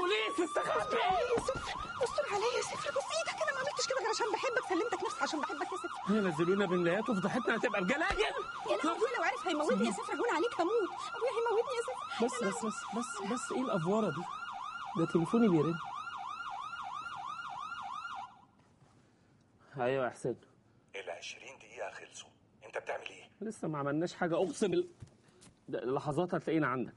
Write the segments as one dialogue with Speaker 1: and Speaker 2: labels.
Speaker 1: بوليس استخبي
Speaker 2: يا سفر استر عليا يا سفر بص ايدك انا ما عملتش كده غير عشان بحبك سلمتك نفسي عشان بحبك يا سفر
Speaker 1: ينزلونا بنلايات وفضحتنا هتبقى بجلاجل
Speaker 2: يا لهوي ابويا لو عرف هيموتني يا سفر هون عليك هموت ابويا هيموتني يا سفر
Speaker 1: بس بس بس بس بس ايه الافواره دي ده تليفوني بيرن ايوه يا حسين
Speaker 3: ال 20 دقيقة خلصوا انت بتعمل ايه؟
Speaker 1: لسه ما عملناش حاجه اقسم بال... ده لحظات هتلاقينا عندك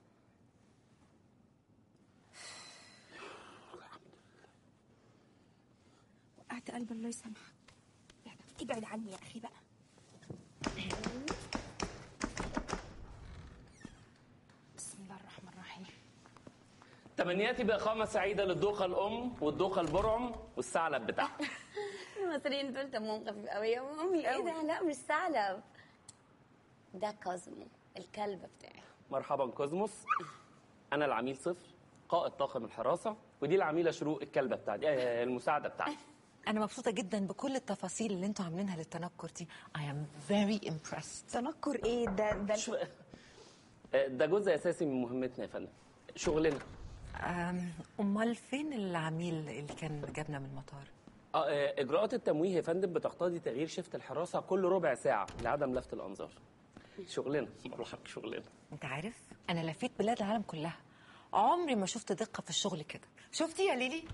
Speaker 2: وقعت قلب الله يسامحك ابعد عني يا اخي بقى بسم الله الرحمن الرحيم
Speaker 1: تمنياتي بإقامة سعيدة للدوخة الأم والدوخة البرعم والثعلب بتاعها
Speaker 4: المصريين دول دمهم خفيف قوي يا مامي ايه ده لا مش ثعلب ده كازمو الكلب بتاعي
Speaker 1: مرحبا كوزموس أنا العميل صفر قائد طاقم الحراسة ودي العميلة شروق الكلبة بتاعتي آه، المساعدة بتاعتي
Speaker 5: أنا مبسوطة جدا بكل التفاصيل اللي انتوا عاملينها للتنكر دي I am very impressed
Speaker 2: تنكر ايه ده ده
Speaker 1: شو- آه، ده جزء أساسي من مهمتنا يا فندم شغلنا
Speaker 5: أم، أمال فين العميل اللي كان جابنا من المطار؟
Speaker 1: آه، آه، إجراءات التمويه يا فندم بتقتضي تغيير شفت الحراسة كل ربع ساعة لعدم لفت الأنظار شغلنا بقول لحضرتك شغلنا
Speaker 5: أنت عارف أنا لفيت بلاد العالم كلها عمري ما شفت دقة في الشغل كده شفتي يا ليلي؟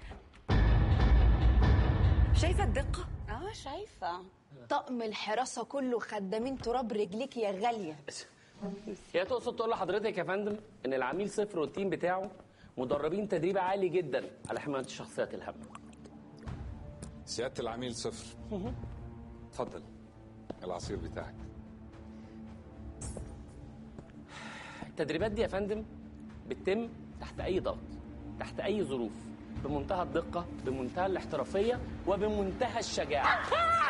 Speaker 5: شايفة الدقة؟
Speaker 4: اه شايفه
Speaker 2: طقم الحراسه كله خدامين تراب رجليك يا غاليه
Speaker 1: هي تقصد تقول لحضرتك يا فندم ان العميل صفر والتيم بتاعه مدربين تدريب عالي جدا على حمايه الشخصيات الهامه
Speaker 6: سيادة العميل صفر اتفضل العصير بتاعك
Speaker 1: التدريبات دي يا فندم بتتم تحت اي ضغط تحت اي ظروف بمنتهى الدقه بمنتهى الاحترافيه وبمنتهى الشجاعه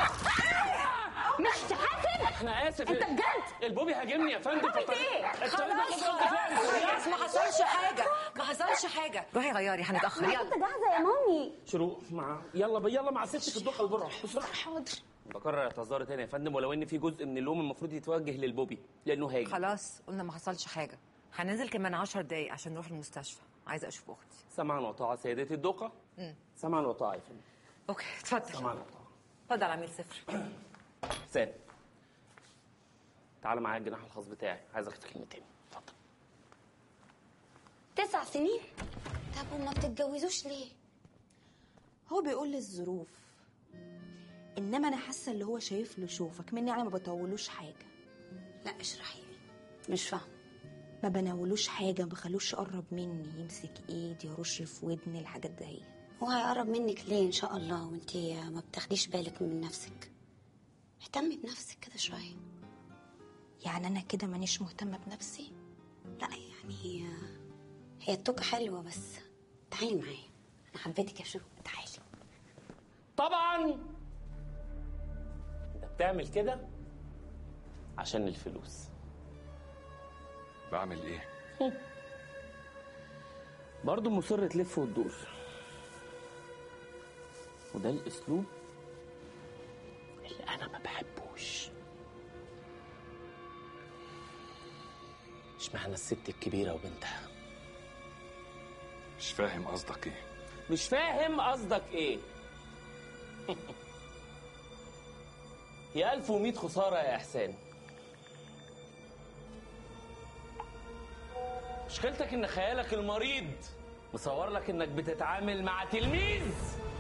Speaker 4: مش حاسب
Speaker 1: انا اسف
Speaker 4: انت بجد؟
Speaker 1: البوبي هاجمني يا فندم
Speaker 4: عملت ايه؟
Speaker 1: اضطريت
Speaker 5: خلاص
Speaker 1: آخد رد فعل
Speaker 5: خلاص
Speaker 1: سريع.
Speaker 5: خلاص ما حصلش حاجة ما حصلش حاجة روحي غيري هنتأخر
Speaker 4: انا
Speaker 5: يلا
Speaker 4: كنت جاهزه يا مامي
Speaker 1: شروق مع يلا ب... يلا مع ستك الدقه البرع بسرعه
Speaker 2: حاضر
Speaker 1: بكرر اعتذاري تاني يا فندم ولو ان في جزء من اللوم المفروض يتوجه للبوبي لانه هاجم
Speaker 5: خلاص قلنا ما حصلش حاجة هننزل كمان عشر دقايق عشان نروح المستشفى عايزة أشوف أختي
Speaker 1: سمعا وطاعة سيدتي الدقة سمعا وطاعة يا فندم
Speaker 5: أوكي اتفضل
Speaker 1: سمعا وطاعة
Speaker 5: اتفضل عميل صفر
Speaker 1: حسام تعال معايا الجناح الخاص بتاعي عايز اخد كلمتين اتفضل
Speaker 4: تسع سنين طب وما بتتجوزوش ليه
Speaker 2: هو بيقول لي الظروف انما انا حاسه اللي هو شايف له شوفك مني يعني ما بطولوش حاجه
Speaker 4: لا اشرحي لي مش فاهمه
Speaker 2: ما بناولوش حاجه ما بخلوش يقرب مني يمسك ايدي يرش في ودني الحاجات دي
Speaker 4: هو هيقرب منك ليه ان شاء الله وانت ما بتاخديش بالك من نفسك اهتمي بنفسك كده شويه
Speaker 2: يعني انا كده مانيش مهتمه بنفسي
Speaker 4: لا يعني هي هي التوكة حلوة بس تعالي معايا أنا حبيتك يا شروق تعالي
Speaker 1: طبعا انت بتعمل كده عشان الفلوس
Speaker 6: بعمل ايه؟
Speaker 1: برضه مصر تلف وتدور وده الاسلوب اللي انا ما بحبوش اشمعنى الست الكبيره وبنتها
Speaker 6: مش فاهم قصدك ايه
Speaker 1: مش فاهم قصدك ايه يا ألف ومية خسارة يا إحسان مشكلتك إن خيالك المريض مصور لك إنك بتتعامل مع تلميذ